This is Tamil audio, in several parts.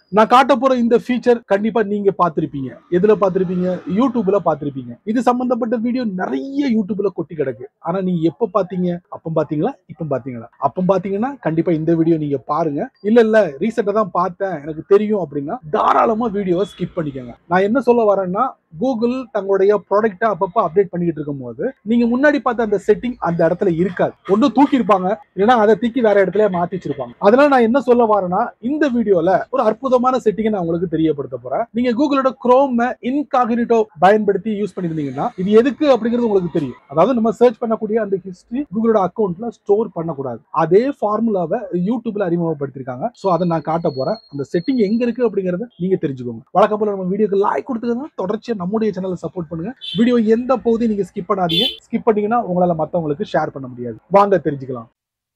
நான் காட்ட போற இந்த ஃபீச்சர் கண்டிப்பா நீங்க பார்த்திருப்பீங்க எதுல பார்த்திருப்பீங்க யூடியூப்ல பார்த்திருப்பீங்க இது சம்பந்தப்பட்ட வீடியோ நிறைய யூடியூப்ல கொட்டி கிடக்கு ஆனா நீங்க எப்ப பாத்தீங்க அப்ப பாத்தீங்களா இப்ப பாத்தீங்களா அப்ப பாத்தீங்கன்னா கண்டிப்பா இந்த வீடியோ நீங்க பாருங்க இல்ல இல்ல ரீசெண்டா தான் பார்த்தேன் எனக்கு தெரியும் அப்படின்னா தாராளமா வீடியோவை ஸ்கிப் பண்ணிக்கோங்க நான் என்ன சொல்ல வரேன்னா கூகுள் தங்களுடைய ப்ராடக்ட்டை அப்பப்போ அப்டேட் பண்ணிக்கிட்டு இருக்கும் போது நீங்க முன்னாடி பார்த்த அந்த செட்டிங் அந்த இடத்துல இருக்காது ஒண்ணு தூக்கி இருப்பாங்க இல்லைன்னா அதை தூக்கி வேற இடத்துல மாத்தி வச்சிருப்பாங்க அதனால நான் என்ன சொல்ல வரேன்னா இந்த வீடியோல ஒரு அற்புதமான செட்டிங்கை நான் உங்களுக்கு தெரியப்படுத்த போறேன் நீங்க கூகுளோட குரோம் இன்காகினிட்டோ பயன்படுத்தி யூஸ் பண்ணிருந்தீங்கன்னா இது எதுக்கு அப்படிங்கிறது உங்களுக்கு தெரியும் அதாவது நம்ம சர்ச் பண்ணக்கூடிய அந்த ஹிஸ்டரி கூகுளோட அக்கௌண்ட்ல ஸ்டோர் பண்ணக்கூடாது அதே ஃபார்முலாவை யூடியூப்ல அறிமுகப்படுத்திருக்காங்க சோ அதை நான் காட்ட போறேன் அந்த செட்டிங் எங்க இருக்கு அப்படிங்கறத நீங்க தெரிஞ்சுக்கோங்க வழக்கம் போல நம்ம வீடியோக்கு லைக் கொடுத்துக்கோங்க தொடர்ச்சியா நம்முடைய சேனலை சப்போர்ட் பண்ணுங்க வீடியோ எந்த பகுதியும் நீங்க ஸ்கிப் பண்ணாதீங்க ஸ்கிப் பண்ணீங்கன்னா உங்களால மத்தவங்களுக்கு ஷேர் பண்ண முடியாது வாங்க தெரிஞ்சுக்கலாம்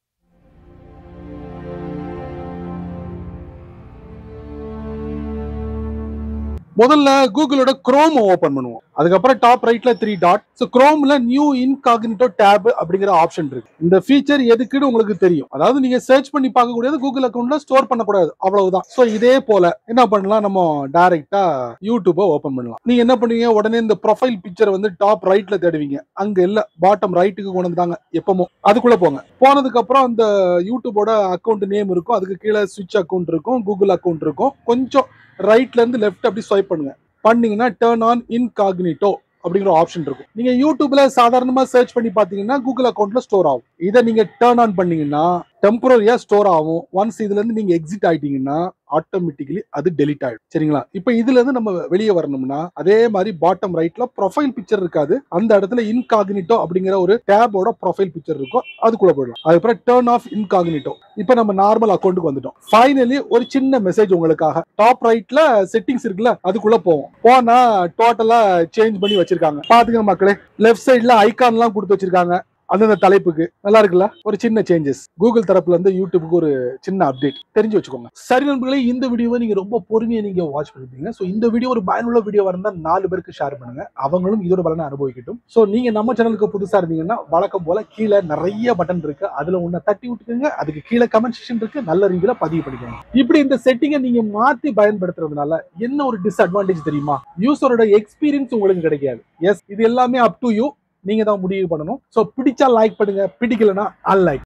முதல்ல கூகுளோட குரோம் ஓபன் பண்ணுவோம் அதுக்கப்புறம் டாப் ரைட்ல த்ரீ டாட் ஸோ குரோம்ல நியூ இன்காகினிட்டோ டேப் அப்படிங்கிற ஆப்ஷன் இருக்கு இந்த ஃபீச்சர் எதுக்குன்னு உங்களுக்கு தெரியும் அதாவது நீங்க சர்ச் பண்ணி பார்க்கக்கூடியது கூகுள் அக்கௌண்ட்ல ஸ்டோர் பண்ணக்கூடாது அவ்வளவுதான் ஸோ இதே போல என்ன பண்ணலாம் நம்ம டைரக்டா யூடியூபை ஓபன் பண்ணலாம் நீங்க என்ன பண்ணுவீங்க உடனே இந்த ப்ரொஃபைல் பிக்சர் வந்து டாப் ரைட்ல தேடுவீங்க அங்க இல்ல பாட்டம் ரைட்டுக்கு கொண்டு வந்துட்டாங்க எப்பமோ அதுக்குள்ள போங்க போனதுக்கு அப்புறம் அந்த யூடியூபோட அக்கௌண்ட் நேம் இருக்கும் அதுக்கு கீழே சுவிட்ச் அக்கௌண்ட் இருக்கும் கூகுள் அக்கௌண்ட் இருக்கும் கொஞ்சம் ரைட்ல இருந்து லெஃப்ட் அப்படி ஸ்வைப் பண்ணுங்க பண்ணீங்கன்னா டேர்ன் ஆன் இன்காகினிட்டோ அப்படிங்கிற ஆப்ஷன் இருக்கும் நீங்க யூடியூப்ல சாதாரணமா சர்ச் பண்ணி பாத்தீங்கன்னா கூகுள் அக்கௌண்ட்ல ஸ்டோர் ஆகும் இதை நீங்க டேர்ன் ஆன் பண்ணீங்கன்னா டெம்பரரியா ஸ்டோர் ஆகும் ஒன்ஸ் இதுல இருந்து நீங்க எக்ஸிட் ஆயிட்டீங்கன்னா ஆட்டோமேட்டிக்கலி அது டெலிட் ஆயிடும் சரிங்களா இப்போ இதுல இருந்து நம்ம வெளியே வரணும்னா அதே மாதிரி பாட்டம் ரைட்ல ப்ரொஃபைல் பிக்சர் இருக்காது அந்த இடத்துல இன்காகினிட்டோ அப்படிங்கிற ஒரு டேபோட ப்ரொஃபைல் பிக்சர் இருக்கும் அதுக்குள்ள போயிடலாம் அதுக்கப்புறம் டேர்ன் ஆஃப் இன்காகினிட்டோ இப்போ நம்ம நார்மல் அக்கௌண்ட்டுக்கு வந்துட்டோம் ஃபைனலி ஒரு சின்ன மெசேஜ் உங்களுக்காக டாப் ரைட்ல செட்டிங்ஸ் இருக்குல்ல அதுக்குள்ள போவோம் போனா டோட்டலா சேஞ்ச் பண்ணி வச்சிருக்காங்க பாத்துங்க மக்களே லெஃப்ட் சைட்ல ஐகான்லாம் கொடுத்து வச்சிருக்காங்க அந்தந்த தலைப்புக்கு நல்லா இருக்குல்ல ஒரு சின்ன சேஞ்சஸ் கூகுள் தரப்புல இருந்து யூடியூபுக்கு ஒரு சின்ன அப்டேட் தெரிஞ்சு வச்சுக்கோங்க சரி நண்பர்களே இந்த வீடியோவை நீங்க ரொம்ப பொறுமையா நீங்க வாட்ச் பண்ணிருப்பீங்க ஸோ இந்த வீடியோ ஒரு பயனுள்ள வீடியோவா இருந்தா நாலு பேருக்கு ஷேர் பண்ணுங்க அவங்களும் இதோட பலனை அனுபவிக்கட்டும் ஸோ நீங்க நம்ம சேனலுக்கு புதுசா இருந்தீங்கன்னா வழக்கம் போல கீழே நிறைய பட்டன் இருக்கு அதுல ஒண்ணு தட்டி விட்டுக்கோங்க அதுக்கு கீழே கமெண்ட் செக்ஷன் இருக்கு நல்ல ரிவ்யூல பதிவு பண்ணிக்கோங்க இப்படி இந்த செட்டிங்கை நீங்க மாத்தி பயன்படுத்துறதுனால என்ன ஒரு டிஸ்அட்வான்டேஜ் தெரியுமா யூசரோட எக்ஸ்பீரியன்ஸ் உங்களுக்கு கிடைக்காது எஸ் இது எல்லாமே அப் டு யூ நீங்க தான் முடிவு பண்ணணும் ஸோ பிடிச்சா லைக் பண்ணுங்க பிடிக்கலனா அன்லைக்